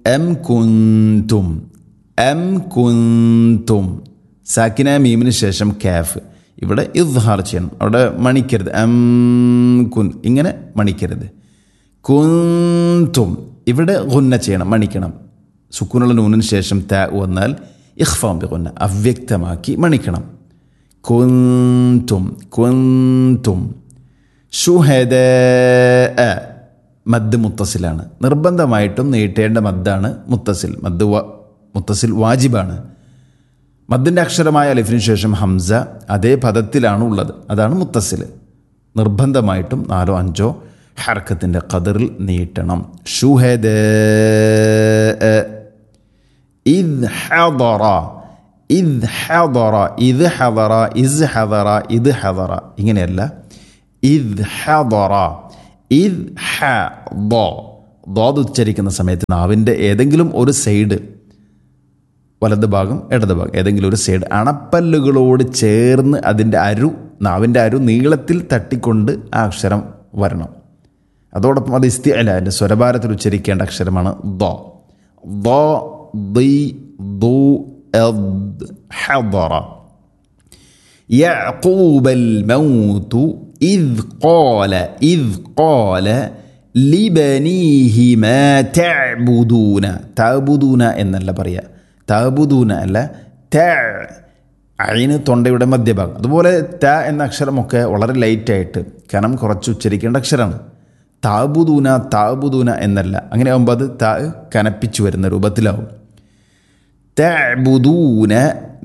M കുന്തും M കുന്തും സാക്കിന മീമിന് ശേഷം കാഫ് ഇവിടെ ഇദ്ഹാർ ചെയ്യണം അവിടെ മണിക്കരുത് എം കുൻ ഇങ്ങനെ മണിക്കരുത് കുന്തും ഇവിടെ ഗുന്ന ചെയ്യണം മണിക്കണം സുക്കൂനുള്ള നൂനിന് ശേഷം ത വന്നാൽ ഇഖ്ഫാം ബി ഗുന്ന അവ്യക്തമാക്കി മണിക്കണം കുന്തും കുന്തും ഷുഹദ മദ് മുത്തസിലാണ് നിർബന്ധമായിട്ടും നീട്ടേണ്ട മദ്ദാണ് മുത്തസിൽ മദ് വ മുത്തസിൽ വാജിബാണ് മദ്ദിൻ്റെ അക്ഷരമായ അലിഫിന് ശേഷം ഹംസ അതേ പദത്തിലാണ് ഉള്ളത് അതാണ് മുത്തസിൽ നിർബന്ധമായിട്ടും നാലോ അഞ്ചോ ഹർക്കത്തിൻ്റെ കതിറിൽ നീട്ടണം ഷുഹദ ഇദ് ഹദറ ഇദ് ഹദറ ഇത് ഹദറ ഇസ് ഹദറ ഇത് ഹദറ ഇങ്ങനെയല്ല ഇദ് ഹദറ ഇദ് ഹ ദോ ദോത് ഉച്ചരിക്കുന്ന സമയത്ത് നാവിൻ്റെ ഏതെങ്കിലും ഒരു സൈഡ് വലത് ഭാഗം ഇടത് ഭാഗം ഏതെങ്കിലും ഒരു സൈഡ് അണപ്പല്ലുകളോട് ചേർന്ന് അതിൻ്റെ അരു നാവിൻ്റെ അരു നീളത്തിൽ തട്ടിക്കൊണ്ട് ആ അക്ഷരം വരണം അതോടൊപ്പം അത് ഇസ്തി അല്ല അതിൻ്റെ സ്വരഭാരത്തിൽ ഉച്ചരിക്കേണ്ട അക്ഷരമാണ് ദോ ദോ ദി ദു എദ് ഹദറ يعقوب الموت إذ قال إذ قال لبنيه ما تعبدون تعبدون എന്നല്ല പറയുക താബുദൂന അല്ല ത അയിന് തൊണ്ടയുടെ മധ്യഭാഗം അതുപോലെ ത എന്ന അക്ഷരമൊക്കെ വളരെ ലൈറ്റായിട്ട് കനം കുറച്ച് ഉച്ചരിക്കേണ്ട അക്ഷരമാണ് താബുദൂന താബുദൂന എന്നല്ല അങ്ങനെ ആകുമ്പോൾ അത് ത കനപ്പിച്ചു വരുന്ന രൂപത്തിലാവും തബുദൂന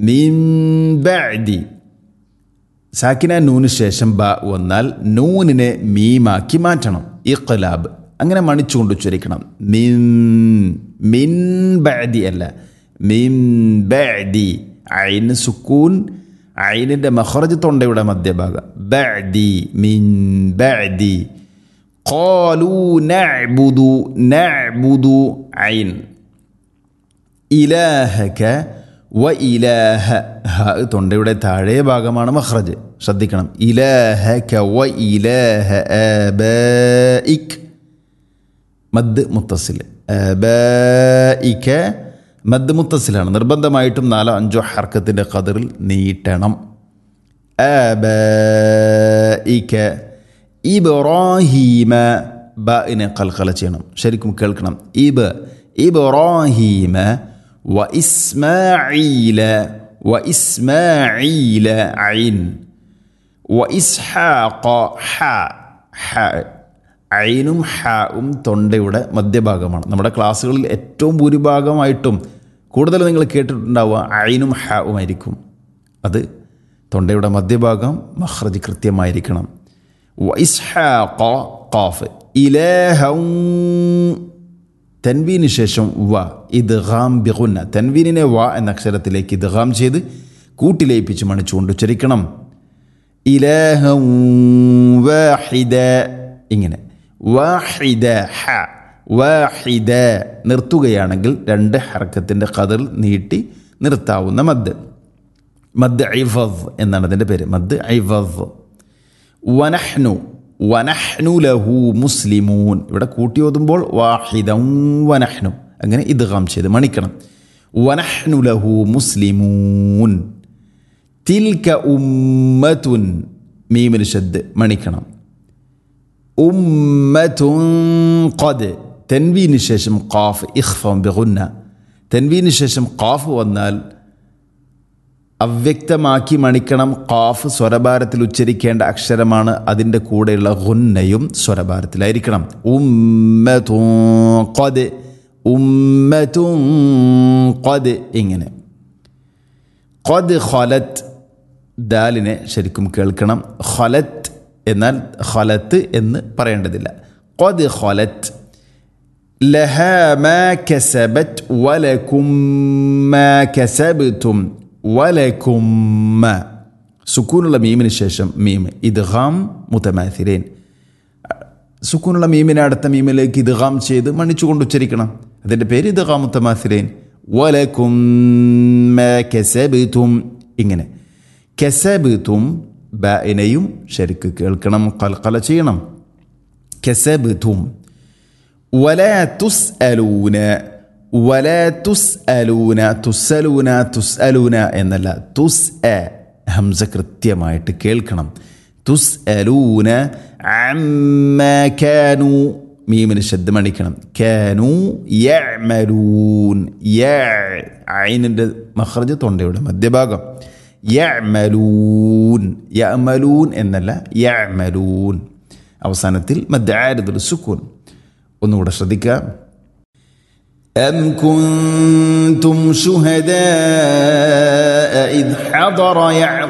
മിംബി സാക്കിന നൂന് ശേഷം ബ വന്നാൽ നൂനിനെ മീമാക്കി മാറ്റണം ഇഖ്ലാബ് അങ്ങനെ മണിച്ചുകൊണ്ട് ഉച്ചരിക്കണം മിൻ മിൻ ബഅദി അല്ല മിൻ ബഅദി ഐന് സുക്കൂൻ ഐനിൻ്റെ മഹറജ് തൊണ്ടയുടെ മധ്യഭാഗം ബഅദി മിൻ ബഅദി قالوا نعبد نعبد عين ഇലാഹക വ ഇലാഹ ഹ തൊണ്ടയുടെ താഴെ ഭാഗമാണ് മഹ്റജ് ശ്രദ്ധിക്കണം ഇലാഹക വ ഇലാഹ ആബായിക് മദ് മുത്തസിൽ ആബായിക മദ് മുത്തസിലാണ് നിർബന്ധമായിട്ടും നാലോ അഞ്ചോ ഹർക്കത്തിൻ്റെ കതിറിൽ നീട്ടണം ആബായിക ഇബ്രാഹീമ ബിനെ കൽക്കല ചെയ്യണം ശരിക്കും കേൾക്കണം ഇബ് ഇബ്രാഹീമ വ ഇസ്മായില വ ഇസ്മായില ഐൻ വ ഇസ്ഹാഖ ഹ ഹ ഐനും ഹാവും തൊണ്ടയുടെ മധ്യഭാഗമാണ് നമ്മുടെ ക്ലാസ്സുകളിൽ ഏറ്റവും ഭൂരിഭാഗമായിട്ടും കൂടുതൽ നിങ്ങൾ കേട്ടിട്ടുണ്ടാവുക ഐനും ഹാവും ആയിരിക്കും അത് തൊണ്ടയുടെ മധ്യഭാഗം മഹ്റജ് കൃത്യമായിരിക്കണം വ ഇസ്ഹാഖ ഖാഫ് ഇലേഹം തൻവീന് ശേഷം വ ഇദ്ഗാം ബിഗുന്ന തൻവീനിനെ വ എന്ന അക്ഷരത്തിലേക്ക് ഇദ്ഗാം ചെയ്ത് കൂട്ടിലയിപ്പിച്ച് മണിച്ചുകൊണ്ട് ഉച്ചരിക്കണം ഇലേഹം വാഹിദ ഇങ്ങനെ വാഹിദ ഹ വാഹിദ നിർത്തുകയാണെങ്കിൽ രണ്ട് ഹർക്കത്തിൻ്റെ കതിൽ നീട്ടി നിർത്താവുന്ന മദ് മദ് ഐഫദ് എന്നാണ് അതിൻ്റെ പേര് മദ് ഐഫദ് വനഹ്നു വനഹ്നു ലഹു മുസ്ലിമൂൻ ഇവിടെ കൂട്ടി ഓതുമ്പോൾ വാഹിദം വനഹ്നു അങ്ങനെ ഇദ്ഗാം ചെയ്ത് മണിക്കണം വനഹ്നു ലഹു മുസ്ലിമൂൻ തിൽക ഉമ്മത്തുൻ മീമിന് ശബ്ദ് മണിക്കണം ഉമ്മത്തുൻ ഖദ് തെൻവീന് ശേഷം ഖാഫ് ഇഖ്ഫം ബിഗുന്ന തെൻവീന് ശേഷം ഖാഫ് വന്നാൽ അവ്യക്തമാക്കി മണിക്കണം ഖാഫ് സ്വരഭാരത്തിൽ ഉച്ചരിക്കേണ്ട അക്ഷരമാണ് അതിൻ്റെ കൂടെയുള്ള ഗുന്നയും സ്വരഭാരത്തിലായിരിക്കണം ഉമ്മത്തുൻ ഖദ് ഉമ്മത്തുൻ ഖദ് ഇങ്ങനെ ഖദ് ഖലത്ത് ദാലിനെ ശരിക്കും കേൾക്കണം ഖലത്ത് എന്നാൽ ഖലത്ത് എന്ന് പറയേണ്ടതില്ല ഖദ് ഖലത്ത് ലഹ മാ കസബത്ത് വലക്കും മാ കസബത്തും വലക്കുമ്മ സുക്കൂനുള്ള മീമിന് ശേഷം മീം ഇദ്ഗാം മുത്തമാഥിരേൻ സുക്കൂനുള്ള മീമിനെ അടുത്ത മീമിലേക്ക് ഇദ്ഗാം ചെയ്ത് മണിച്ചുകൊണ്ട് ഉച്ചരിക്കണം അതിൻ്റെ പേര് ഇദ്ഗാം മുത്തമാഥിരേൻ വലക്കുമ്മ കെസബിത്തും ഇങ്ങനെ കെസബിത്തും ബിനെയും ശരിക്ക് കേൾക്കണം കൽക്കല ചെയ്യണം കെസബിത്തും വല തുസ് അലൂന വല തുസ് അലൂന തുസ്സലൂന തുസ് അലൂന എന്നല്ല തുസ് എ ഹംസ കൃത്യമായിട്ട് കേൾക്കണം തുസ് അലൂന കാനു മീമിന് ശബ്ദമടിക്കണം കാനു യഅമലൂൻ യ ഐനിൻ്റെ മഹ്റജ് തൊണ്ടയുടെ മധ്യഭാഗം യഅമലൂൻ യഅമലൂൻ എന്നല്ല യഅമലൂൻ അവസാനത്തിൽ മദ്ദാരിദുൽ സുക്കൂൻ ഒന്നുകൂടെ ശ്രദ്ധിക്കുക أم كنتم شهداء إذ حضر يعقوب